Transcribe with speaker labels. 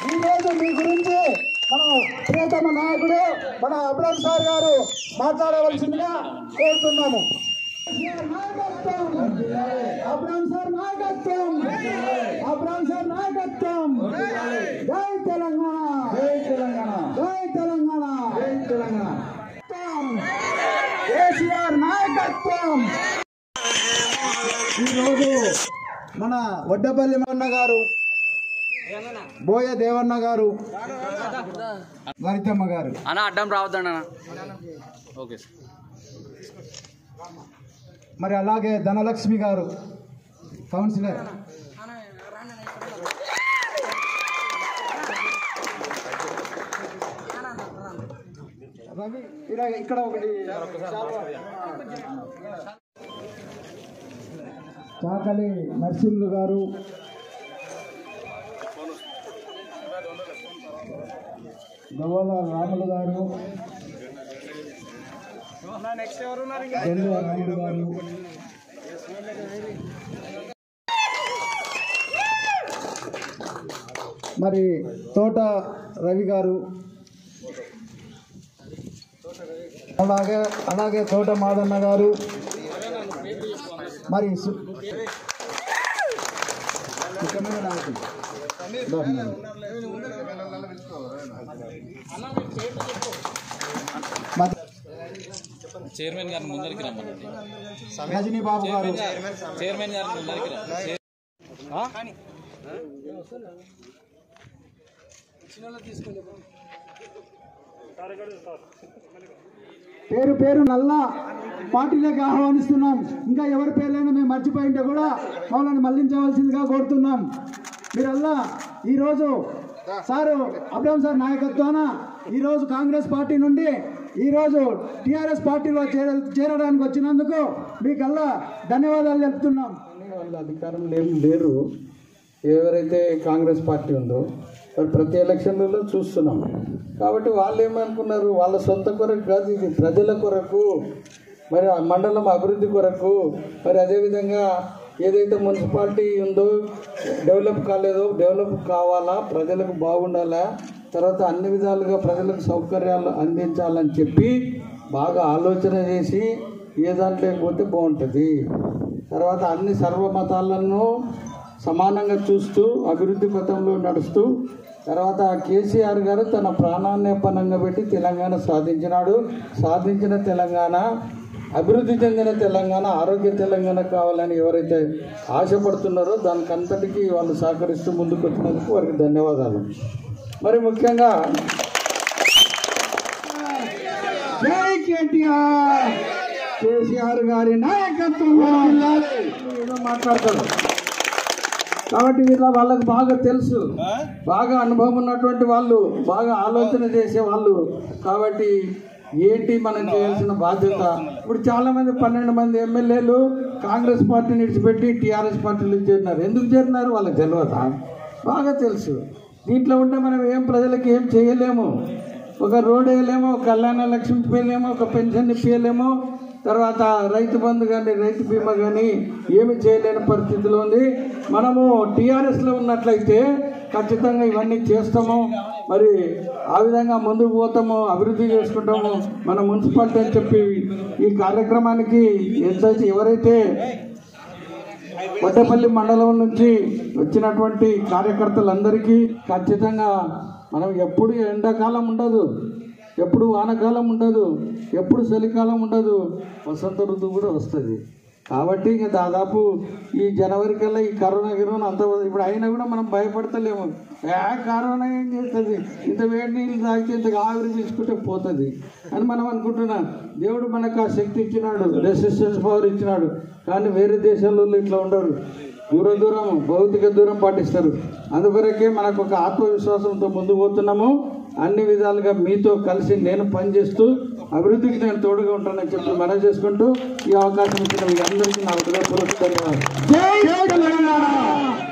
Speaker 1: ఈ రోజు మీ గురించి మన ప్రియతమ నాయకుడు మన అబ్రామ్ సార్ గారు మాట్లాడవలసిందిగా కోరుతున్నాము అబ్రామ్ సార్ నాయకత్వం అబ్రామ్ సార్ నాయకత్వం జై తెలంగాణ జై తెలంగాణ జై తెలంగాణ జై తెలంగాణ కేసీఆర్ నాయకత్వం ఈరోజు మన వడ్డపల్లి అన్న గారు బోయ దేవన్న గారు లలితమ్మ గారు
Speaker 2: అన్న అడ్డం రావద్దండి అన్న ఓకే సార్
Speaker 1: మరి అలాగే ధనలక్ష్మి గారు కౌన్సిలర్ రవి ఇలా ఇక్కడ ఒకటి చాకలి నర్సింహులు గారు గవ్వల రాములు గారు చెల్లి రాములు గారు మరి తోట రవి గారు అలాగే అలాగే తోట మాదన్న గారు మరి సు- ముఖ్యమైన నాయకులు. మరి
Speaker 2: చైర్మన్ గారిని ముందరికి రమ్మనండి
Speaker 1: రజనీ బాబు గారు
Speaker 2: చైర్మన్ గారిని ముందరికి రా
Speaker 1: పేరు పేరు నల్లా పార్టీలోకి ఆహ్వానిస్తున్నాం ఇంకా ఎవరి పేర్లైనా మేము మర్చిపోయింటే కూడా మమ్మల్ని మళ్లించవలసిందిగా కోరుతున్నాం మీరల్లా ఈరోజు సారు అబ్రామ్ సార్ నాయకత్వాన ఈరోజు కాంగ్రెస్ పార్టీ నుండి ఈరోజు టీఆర్ఎస్ పార్టీలో చేర చేరడానికి వచ్చినందుకు మీకల్లా ధన్యవాదాలు తెలుపుతున్నాం
Speaker 3: వాళ్ళ అధికారంలో ఏం లేరు ఎవరైతే కాంగ్రెస్ పార్టీ ఉందో మరి ప్రతి ఎలక్షన్లలో చూస్తున్నాం కాబట్టి వాళ్ళు ఏమనుకున్నారు వాళ్ళ సొంత కొరకు కాదు ఇది ప్రజల కొరకు మరి ఆ మండలం అభివృద్ధి కొరకు మరి అదేవిధంగా ఏదైతే మున్సిపాలిటీ ఉందో డెవలప్ కాలేదో డెవలప్ కావాలా ప్రజలకు బాగుండాలా తర్వాత అన్ని విధాలుగా ప్రజలకు సౌకర్యాలు అందించాలని చెప్పి బాగా ఆలోచన చేసి ఏ దాంట్లో పోతే బాగుంటుంది తర్వాత అన్ని సర్వమతాలను సమానంగా చూస్తూ అభివృద్ధి పథంలో నడుస్తూ తర్వాత కేసీఆర్ గారు తన ప్రాణాన్ని పనంగా పెట్టి తెలంగాణ సాధించినాడు సాధించిన తెలంగాణ అభివృద్ధి చెందిన తెలంగాణ ఆరోగ్య తెలంగాణ కావాలని ఎవరైతే ఆశపడుతున్నారో దానికి అంతటికీ వాళ్ళు సహకరిస్తూ ముందుకు వచ్చినందుకు వారికి ధన్యవాదాలు మరి ముఖ్యంగా
Speaker 1: జై కేటీఆర్ కేసీఆర్ గారి నాయకత్వంలో
Speaker 3: ఏదో మాట్లాడతారు కాబట్టి వీళ్ళ వాళ్ళకి బాగా తెలుసు బాగా అనుభవం ఉన్నటువంటి వాళ్ళు బాగా ఆలోచన చేసే వాళ్ళు కాబట్టి ఏంటి మనం చేయాల్సిన బాధ్యత ఇప్పుడు చాలా మంది పన్నెండు మంది ఎమ్మెల్యేలు కాంగ్రెస్ పార్టీని విడిచిపెట్టి టీఆర్ఎస్ పార్టీలో చేరినారు ఎందుకు చేరినారు వాళ్ళకి తెలియదా బాగా తెలుసు దీంట్లో ఉంటే మనం ఏం ప్రజలకు ఏం చేయలేము ఒక రోడ్ వేయలేము ఒక కళ్యాణ లక్ష్మి ఇప్పలేము ఒక పెన్షన్ ఇప్పలేము తర్వాత రైతు బంధు కానీ రైతు బీమా కానీ ఏమి చేయలేని పరిస్థితిలో ఉంది మనము టీఆర్ఎస్లో ఉన్నట్లయితే ఖచ్చితంగా ఇవన్నీ చేస్తాము మరి ఆ విధంగా ముందుకు పోతాము అభివృద్ధి చేసుకుంటాము మన మున్సిపాలిటీ అని చెప్పి ఈ కార్యక్రమానికి ఎంతైతే ఎవరైతే వడ్డపల్లి మండలం నుంచి వచ్చినటువంటి కార్యకర్తలందరికీ ఖచ్చితంగా మనం ఎప్పుడు ఎండాకాలం ఉండదు ఎప్పుడు వానకాలం ఉండదు ఎప్పుడు చలికాలం ఉండదు వసంత ఋతువు కూడా వస్తుంది కాబట్టి ఇక దాదాపు ఈ జనవరి కల్లా ఈ కరోనా గిరోనా అంత ఇప్పుడు అయినా కూడా మనం భయపడతలేము ఏ కరోనా ఏం చేస్తుంది ఇంత వేడి నీళ్ళు తాగితే ఇంత ఆవిరి తీసుకుంటే పోతుంది అని మనం అనుకుంటున్నాం దేవుడు మనకు ఆ శక్తి ఇచ్చినాడు రెసిస్టెన్స్ పవర్ ఇచ్చినాడు కానీ వేరే దేశాల్లో ఇట్లా ఉండరు దూర దూరం భౌతిక దూరం పాటిస్తారు అందుకొరకే మనకు ఒక ఆత్మవిశ్వాసంతో ముందు పోతున్నాము అన్ని విధాలుగా మీతో కలిసి నేను పనిచేస్తూ అభివృద్ధికి నేను తోడుగా ఉంటానని చెప్పి మనం చేసుకుంటూ ఈ అవకాశం ఇచ్చిన మీ అందరికీ నా హృదయపూర్వక ధన్యవాదాలు
Speaker 1: జై తెలంగాణ